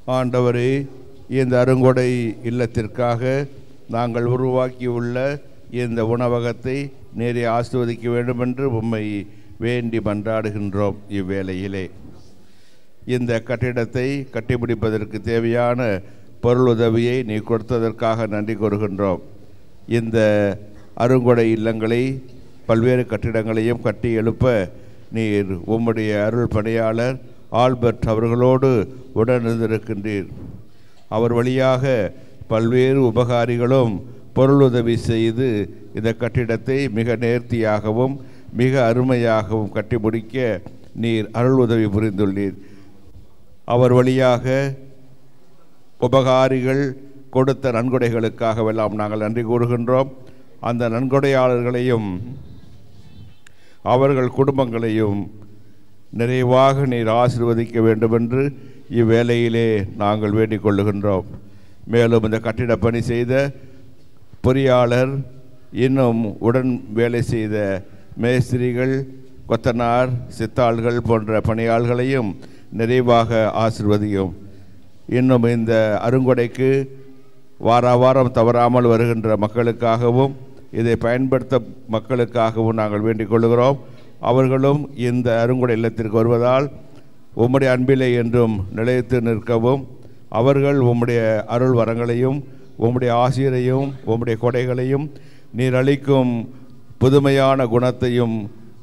ஆண்டவரே இந்த அருங்கொடை இல்லத்திற்காக நாங்கள் உருவாக்கியுள்ள இந்த உணவகத்தை நேரே ஆசிர்வதிக்க வேண்டுமென்று உம்மை வேண்டி மன்றாடுகின்றோம் இவ்வேளையிலே இந்த கட்டிடத்தை கட்டிப்பிடிப்பதற்கு தேவையான பொருளுதவியை நீ கொடுத்ததற்காக நன்றி கூறுகின்றோம் இந்த அருங்கொடை இல்லங்களை பல்வேறு கட்டிடங்களையும் கட்டி எழுப்ப நீர் உம்முடைய அருள் பணியாளர் ஆல்பர்ட் அவர்களோடு உடனிருந்திருக்கின்றீர் அவர் வழியாக பல்வேறு உபகாரிகளும் பொருளுதவி செய்து இந்த கட்டிடத்தை மிக நேர்த்தியாகவும் மிக அருமையாகவும் கட்டி முடிக்க நீர் அருள் உதவி புரிந்துள்ளீர் அவர் வழியாக உபகாரிகள் கொடுத்த நன்கொடைகளுக்காகவெல்லாம் நாங்கள் நன்றி கூறுகின்றோம் அந்த நன்கொடையாளர்களையும் அவர்கள் குடும்பங்களையும் நிறைவாக நீர் ஆசிர்வதிக்க வேண்டுமென்று இவ்வேளையிலே நாங்கள் வேண்டிக் கொள்ளுகின்றோம் மேலும் இந்த கட்டிடப் பணி செய்த பொறியாளர் இன்னும் உடன் வேலை செய்த மேஸ்திரிகள் கொத்தனார் சித்தாள்கள் போன்ற பணியாள்களையும் நிறைவாக ஆசிர்வதியும் இன்னும் இந்த அருங்கொடைக்கு வார வாரம் தவறாமல் வருகின்ற மக்களுக்காகவும் இதை பயன்படுத்த மக்களுக்காகவும் நாங்கள் வேண்டிக் கொள்கிறோம் அவர்களும் இந்த அருங்கொடை இல்லத்திற்கு வருவதால் உம்முடைய அன்பிலே என்றும் நிலைத்து நிற்கவும் அவர்கள் உம்முடைய அருள் வரங்களையும் உம்முடைய ஆசிரியரையும் உம்முடைய கொடைகளையும் நீர் அளிக்கும் புதுமையான குணத்தையும்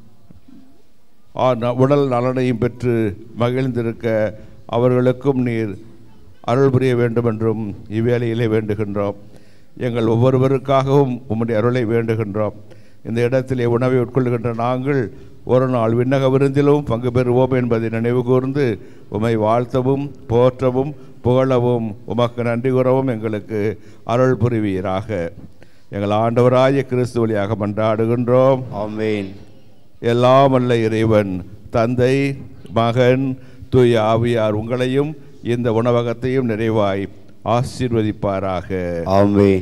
ஆ- ந- உடல் நலனையும் பெற்று மகிழ்ந்திருக்க அவர்களுக்கும் நீர் அருள் புரிய வேண்டும் என்றும் இவ்வேளையிலே வேண்டுகின்றோம் எங்கள் ஒவ்வொருவருக்காகவும் உம்முடைய அருளை வேண்டுகின்றோம் இந்த இடத்திலே உணவை உட்கொள்கின்ற நாங்கள் ஒரு நாள் விண்ணக விருந்திலும் பங்கு பெறுவோம் என்பதை நினைவு கூர்ந்து உமை வாழ்த்தவும் போற்றவும் புகழவும் உமக்கு நன்றி கூறவும் எங்களுக்கு அருள் புரிவீராக எங்கள் ஆண்டவராய கிறிஸ்து வழியாக மன்றாடுகின்றோம் ஆமென் எல்லாம் வல்ல இறைவன் தந்தை மகன் தூய ஆவியார் உங்களையும் இந்த உணவகத்தையும் நிறைவாய் ஆசீர்வதிப்பாராக ஆமென்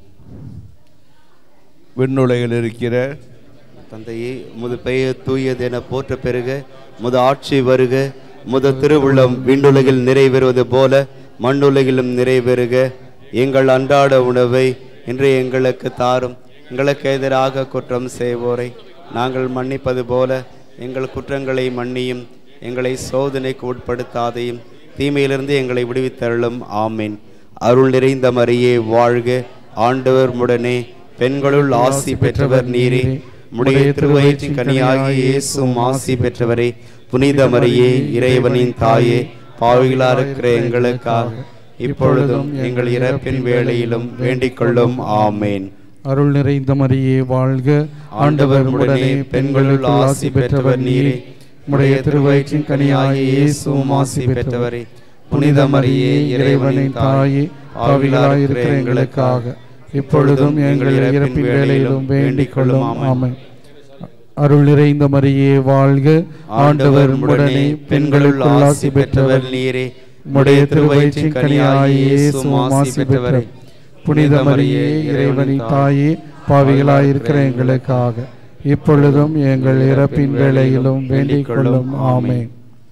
விண்ணுலகில் இருக்கிற தந்தையே முது பெயர் தூயதென போற்ற பெருக முது ஆட்சி வருக முத திருவுள்ளம் விண்ணுலகில் நிறைவேறுவது போல மண்ணுலகிலும் நிறைவேறுக எங்கள் அன்றாட உணவை இன்று எங்களுக்கு தாரும் எங்களுக்கு எதிராக குற்றம் செய்வோரை நாங்கள் மன்னிப்பது போல எங்கள் குற்றங்களை மன்னியும் எங்களை சோதனைக்கு உட்படுத்தாதையும் தீமையிலிருந்து எங்களை விடுவித்தருளும் ஆமீன் அருள் நிறைந்த மரியே வாழ்க ஆண்டவர் முடனே பெண்களுள் ஆசி பெற்றவர் நீரே முடைய திருவயிற்றின் கனியாகிய இயேசும் ஆசி பெற்றவரே புனித மரியே இறைவனின் தாயே பாவிகளா இருக்கிற எங்களுக்காக இப்பொழுதும் எங்கள் இறப்பின் வேளையிலும் வேண்டிக் கொள்ளும் ஆமேன் அருள் நிறைந்த மரியே வாழ்க ஆண்டவர் உடனே பெண்களுள் ஆசி பெற்றவர் நீரே உடைய திருவயிற்றின் கனியாகிய இயேசுவும் ஆசி பெற்றவரே புனித மரியே இறைவனின் தாயே பாவிகளாயிருக்கிற எங்களுக்காக இப்பொழுதும் எங்கள் இறப்பின் வேளையிலும் வேண்டிக் கொள்ளும் ஆமென் அருள் நிறைந்த மரியே வாழ்க ஆண்டவர் உடனே பெண்களுள் ஆசி பெற்றவர் நீரே உடைய திருவயிற்றின் கனியாகிய இயேசுவும் ஆசி பெற்றவரே புனித மரியே இறைவனின் தாயே பாவிகளாயிருக்கிற எங்களுக்காக இப்பொழுதும் எங்கள் இறப்பின் வேளையிலும் வேண்டிக் கொள்ளும் ஆமென்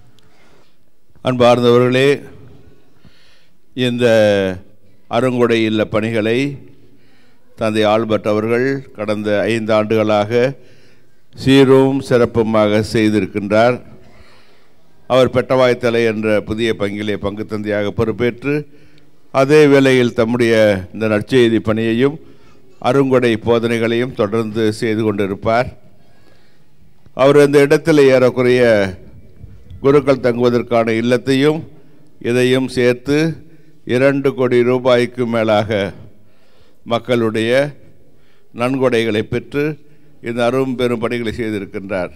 அன்பார்ந்தவர்களே இந்த அருங்கொடை இல்ல பணிகளை தந்தை ஆல்பர்ட் அவர்கள் கடந்த ஐந்து ஆண்டுகளாக சீரும் சிறப்புமாக செய்திருக்கின்றார் அவர் பெட்டவாய்த்தலை என்ற புதிய பங்கிலே பங்கு தந்தையாக பொறுப்பேற்று அதே வேளையில் தம்முடைய இந்த நற்செய்தி பணியையும் அருங்கொடை போதனைகளையும் தொடர்ந்து செய்து கொண்டிருப்பார் அவர் இந்த இடத்தில் ஏறக்குறைய குருக்கள் தங்குவதற்கான இல்லத்தையும் இதையும் சேர்த்து இரண்டு கோடி ரூபாய்க்கு மேலாக மக்களுடைய நன்கொடைகளை பெற்று இந்த அரும் பெரும் பணிகளை செய்திருக்கின்றார்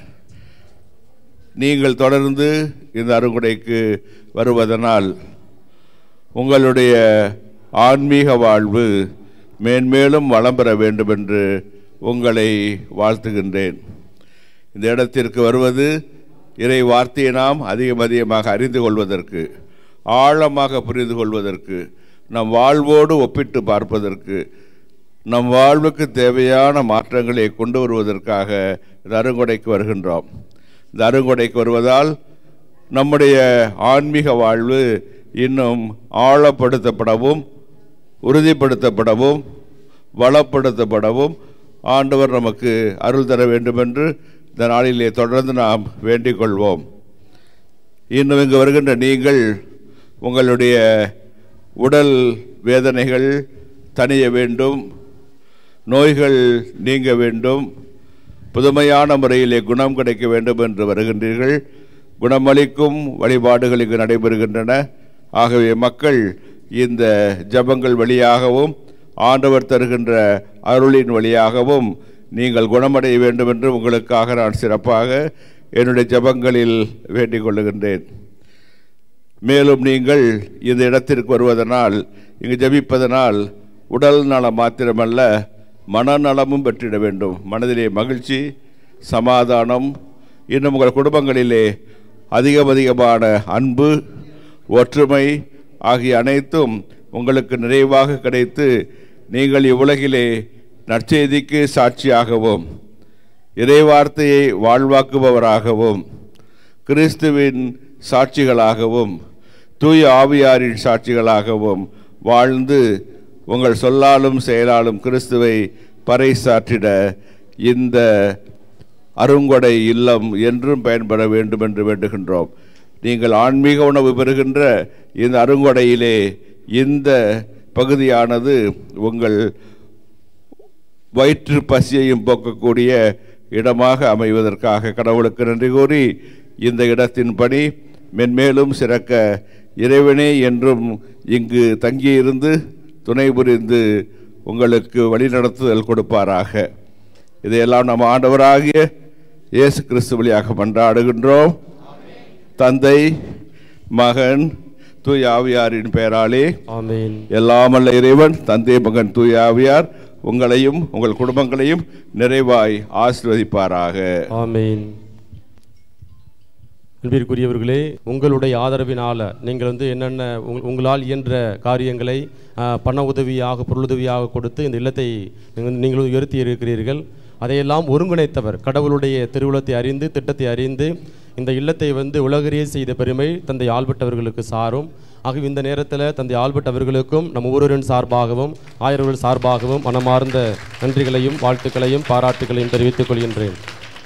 நீங்கள் தொடர்ந்து இந்த அருங்குடைக்கு வருவதனால் உங்களுடைய ஆன்மீக வாழ்வு மேன்மேலும் வளம் பெற வேண்டும் என்று உங்களை வாழ்த்துகின்றேன் இந்த இடத்திற்கு வருவது இறை வார்த்தையை நாம் அதிகம் அதிகமாக அறிந்து கொள்வதற்கு ஆழமாக புரிந்து கொள்வதற்கு நம் வாழ்வோடு ஒப்பிட்டு பார்ப்பதற்கு நம் வாழ்வுக்கு தேவையான மாற்றங்களை கொண்டு வருவதற்காக இந்த அருங்கொடைக்கு வருகின்றோம் இந்த அருங்கொடைக்கு வருவதால் நம்முடைய ஆன்மீக வாழ்வு இன்னும் ஆழப்படுத்தப்படவும் உறுதிப்படுத்தப்படவும் வளப்படுத்தப்படவும் ஆண்டவர் நமக்கு அருள் தர வேண்டும் என்று இந்த நாளிலே தொடர்ந்து நாம் வேண்டிக் கொள்வோம் இன்னும் இங்கு வருகின்ற நீங்கள் உங்களுடைய உடல் வேதனைகள் தணிய வேண்டும் நோய்கள் நீங்க வேண்டும் புதுமையான முறையிலே குணம் கிடைக்க வேண்டும் என்று வருகின்றீர்கள் குணமளிக்கும் வழிபாடுகள் இங்கு நடைபெறுகின்றன ஆகவே மக்கள் இந்த ஜபங்கள் வழியாகவும் ஆண்டவர் தருகின்ற அருளின் வழியாகவும் நீங்கள் குணமடைய வேண்டும் என்று உங்களுக்காக நான் சிறப்பாக என்னுடைய ஜபங்களில் வேண்டிக் கொள்ளுகின்றேன் மேலும் நீங்கள் இந்த இடத்திற்கு வருவதனால் இங்கு ஜபிப்பதனால் உடல் நலம் மாத்திரமல்ல மனநலமும் பெற்றிட வேண்டும் மனதிலே மகிழ்ச்சி சமாதானம் இன்னும் உங்கள் குடும்பங்களிலே அதிகம் அதிகமான அன்பு ஒற்றுமை ஆகிய அனைத்தும் உங்களுக்கு நிறைவாக கிடைத்து நீங்கள் இவ்வுலகிலே நற்செய்திக்கு சாட்சியாகவும் இறைவார்த்தையை வாழ்வாக்குபவராகவும் கிறிஸ்துவின் சாட்சிகளாகவும் தூய ஆவியாரின் சாட்சிகளாகவும் வாழ்ந்து உங்கள் சொல்லாலும் செயலாலும் கிறிஸ்துவை பறைசாற்றிட இந்த அருங்கொடை இல்லம் என்றும் பயன்பட வேண்டும் என்று வேண்டுகின்றோம் நீங்கள் ஆன்மீக உணவு பெறுகின்ற இந்த அருங்கொடையிலே இந்த பகுதியானது உங்கள் வயிற்று பசியையும் போக்கக்கூடிய இடமாக அமைவதற்காக கடவுளுக்கு நன்றி கூறி இந்த இடத்தின் பணி மென்மேலும் சிறக்க இறைவனே என்றும் இங்கு தங்கியிருந்து துணை புரிந்து உங்களுக்கு வழிநடத்துதல் கொடுப்பாராக இதையெல்லாம் நம் ஆண்டவராகிய இயேசு கிறிஸ்து வழியாக மன்றாடுகின்றோம் தந்தை மகன் தூய் ஆவியாரின் பெயராலே ஆமீன் எல்லாமல்ல இறைவன் தந்தை மகன் தூய் ஆவியார் உங்களையும் உங்கள் குடும்பங்களையும் நிறைவாய் ஆசீர்வதிப்பாராக ஆமீன் அன்பிற்குரியவர்களே உங்களுடைய ஆதரவினால் நீங்கள் வந்து என்னென்ன உங்- உங்களால் இயன்ற காரியங்களை ஆ, பண உதவியாக பொருளுதவியாக கொடுத்து இந்த இல்லத்தை நீங்கள் நீங்களும் உயர்த்தி இருக்கிறீர்கள் அதையெல்லாம் ஒருங்கிணைத்தவர் கடவுளுடைய திருவுளத்தை அறிந்து திட்டத்தை அறிந்து இந்த இல்லத்தை வந்து உலகறிய செய்த பெருமை தந்தை ஆல்பர்ட் அவர்களுக்கு சாரும் ஆகவே இந்த நேரத்தில் தந்தை ஆல்பர்ட் அவர்களுக்கும் நம் ஒவ்வொருவரின் சார்பாகவும் ஆயிரவர்கள் சார்பாகவும் மனமார்ந்த நன்றிகளையும் வாழ்த்துக்களையும் பாராட்டுகளையும் தெரிவித்துக் கொள்கின்றேன்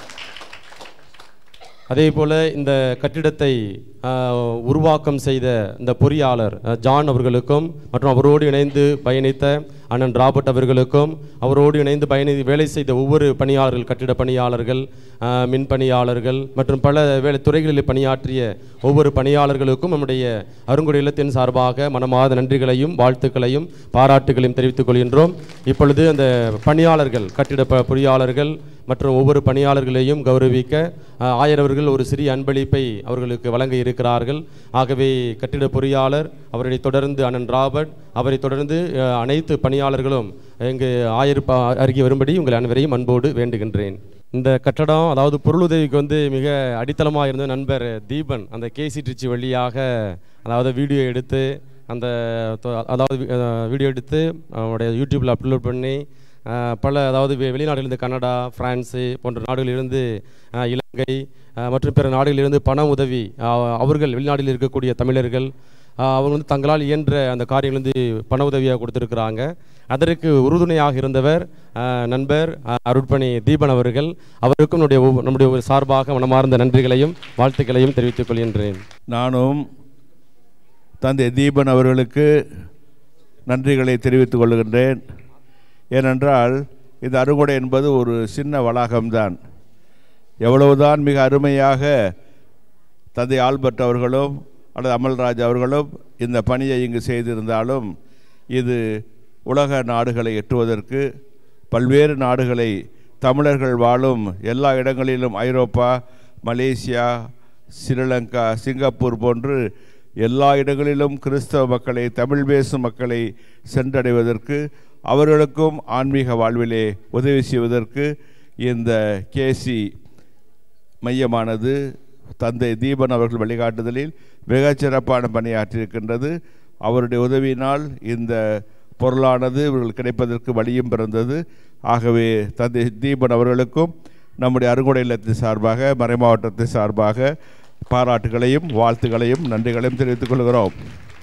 அதே போல இந்த கட்டிடத்தை ஆஹ், உருவாக்கம் செய்த இந்த பொறியாளர் அஹ், ஜான் அவர்களுக்கும் மற்றும் அவரோடு இணைந்து பயணித்த அண்ணன் ராபர்ட் அவர்களுக்கும் அவரோடு இணைந்து பயணி வேலை செய்த ஒவ்வொரு பணியாளர்கள் கட்டிட பணியாளர்கள் ஆஹ், மின் பணியாளர்கள் மற்றும் பல வேலை துறைகளில் பணியாற்றிய ஒவ்வொரு பணியாளர்களுக்கும் நம்முடைய அருங்குடி இல்லத்தின் சார்பாக மனமார்ந்த நன்றிகளையும் வாழ்த்துக்களையும் பாராட்டுகளையும் தெரிவித்துக் கொள்கின்றோம் இப்பொழுது அந்த பணியாளர்கள் கட்டிட ப- பொறியாளர்கள் மற்றும் ஒவ்வொரு பணியாளர்களையும் கௌரவிக்க அஹ், ஆயரவர்கள் ஒரு சிறிய அன்பளிப்பை அவர்களுக்கு வழங்க இருக்கிறார்கள் ஆகவே கட்டிட பொறியாளர் அவரை தொடர்ந்து அண்ணன் ராபர்ட் அவரை தொடர்ந்து அஹ், அனைத்து பணியாளர்களும் இங்கு ஆயர் ப- அருகே வரும்படி உங்கள் அனைவரையும் அன்போடு வேண்டுகின்றேன் இந்த கட்டடம் அதாவது பொருளுதவிக்கு வந்து மிக அடித்தளமாக இருந்த நண்பர் தீபன் அந்த கேசி ட்ரிச்சி வழியாக அதாவது வீடியோ எடுத்து அந்த தொ- அதாவது வி- அஹ், வீடியோ எடுத்து அவருடைய யூடியூப்பில் அப்லோட் பண்ணி அஹ், பல அதாவது வெ- வெளிநாடுகளிலிருந்து கனடா பிரான்ஸு போன்ற நாடுகளிலிருந்து அஹ், இலங்கை அஹ், மற்றும் பிற நாடுகளிலிருந்து பண உதவி அஹ், அவர்கள் வெளிநாட்டில் இருக்கக்கூடிய தமிழர்கள் அஹ், அவங்க வந்து தங்களால் இயன்ற அந்த காரியங்கள் வந்து பண உதவியாக கொடுத்துருக்குறாங்க அதற்கு உறுதுணையாக இருந்தவர் அஹ், நண்பர் அஹ், அருட்பணி தீபன் அவர்கள் அவருக்கும் நம்முடைய ஒவ்வொ- நம்முடைய ஒரு சார்பாக மனமார்ந்த நன்றிகளையும் வாழ்த்துக்களையும் தெரிவித்துக் கொள்கின்றேன் நானும் தந்தை தீபன் அவர்களுக்கு நன்றிகளை தெரிவித்துக் கொள்கின்றேன் ஏனென்றால் இந்த அருங்கொடை என்பது ஒரு சின்ன வளாகம்தான் எவ்வளவுதான் மிக அருமையாக தந்தை ஆல்பர்ட் அவர்களும் அல்லது அமல்ராஜ் அவர்களும் இந்த பணியை இங்கு செய்திருந்தாலும் இது உலக நாடுகளை எட்டுவதற்கு பல்வேறு நாடுகளை தமிழர்கள் வாழும் எல்லா இடங்களிலும் ஐரோப்பா மலேசியா ஸ்ரீலங்கா சிங்கப்பூர் போன்று எல்லா இடங்களிலும் கிறிஸ்தவ மக்களை தமிழ் பேசும் மக்களை சென்றடைவதற்கு அவர்களுக்கும் ஆன்மீக வாழ்விலே உதவி செய்வதற்கு இந்த கேசி மையமானது தந்தை தீபன் அவர்கள் வழிகாட்டுதலில் மிகச் சிறப்பான பணியாற்றியிருக்கின்றது அவருடைய உதவியினால் இந்த பொருளானது இவர்கள் கிடைப்பதற்கு வழியும் பிறந்தது ஆகவே தந்தை தீபன் அவர்களுக்கும் நம்முடைய அருங்குடை இல்லத்தின் சார்பாக மறைமாவட்டத்தின் சார்பாக பாராட்டுகளையும் வாழ்த்துக்களையும் நன்றிகளையும் தெரிவித்துக் கொள்கிறோம்